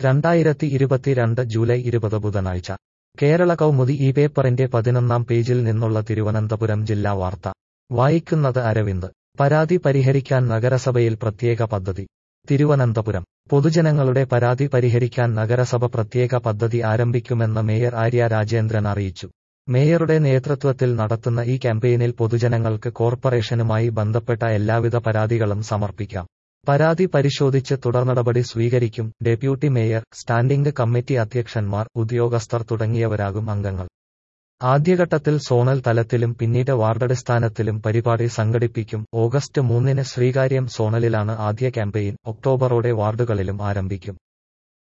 രണ്ടായിരത്തി ഇരുപത്തിരണ്ട് ജൂലൈ ഇരുപത് ബുധനാഴ്ച കേരള കൗമുദി ഈ പേപ്പറിന്റെ പതിനൊന്നാം പേജിൽ നിന്നുള്ള തിരുവനന്തപുരം ജില്ലാ വാർത്ത വായിക്കുന്നത് അരവിന്ദ് പരാതി പരിഹരിക്കാൻ നഗരസഭയിൽ പ്രത്യേക പദ്ധതി തിരുവനന്തപുരം പൊതുജനങ്ങളുടെ പരാതി പരിഹരിക്കാൻ നഗരസഭ പ്രത്യേക പദ്ധതി ആരംഭിക്കുമെന്ന് മേയർ ആര്യ രാജേന്ദ്രൻ അറിയിച്ചു മേയറുടെ നേതൃത്വത്തിൽ നടത്തുന്ന ഈ ക്യാമ്പയിനിൽ പൊതുജനങ്ങൾക്ക് കോർപ്പറേഷനുമായി ബന്ധപ്പെട്ട എല്ലാവിധ പരാതികളും സമർപ്പിക്കാം പരാതി പരിശോധിച്ച് തുടർനടപടി സ്വീകരിക്കും ഡെപ്യൂട്ടി മേയർ സ്റ്റാൻഡിംഗ് കമ്മിറ്റി അധ്യക്ഷന്മാർ ഉദ്യോഗസ്ഥർ തുടങ്ങിയവരാകും അംഗങ്ങൾ ആദ്യഘട്ടത്തിൽ സോണൽ തലത്തിലും പിന്നീട് വാർഡടിസ്ഥാനത്തിലും പരിപാടി സംഘടിപ്പിക്കും ഓഗസ്റ്റ് മൂന്നിന് ശ്രീകാര്യം സോണലിലാണ് ആദ്യ ക്യാമ്പയിൻ ഒക്ടോബറോടെ വാർഡുകളിലും ആരംഭിക്കും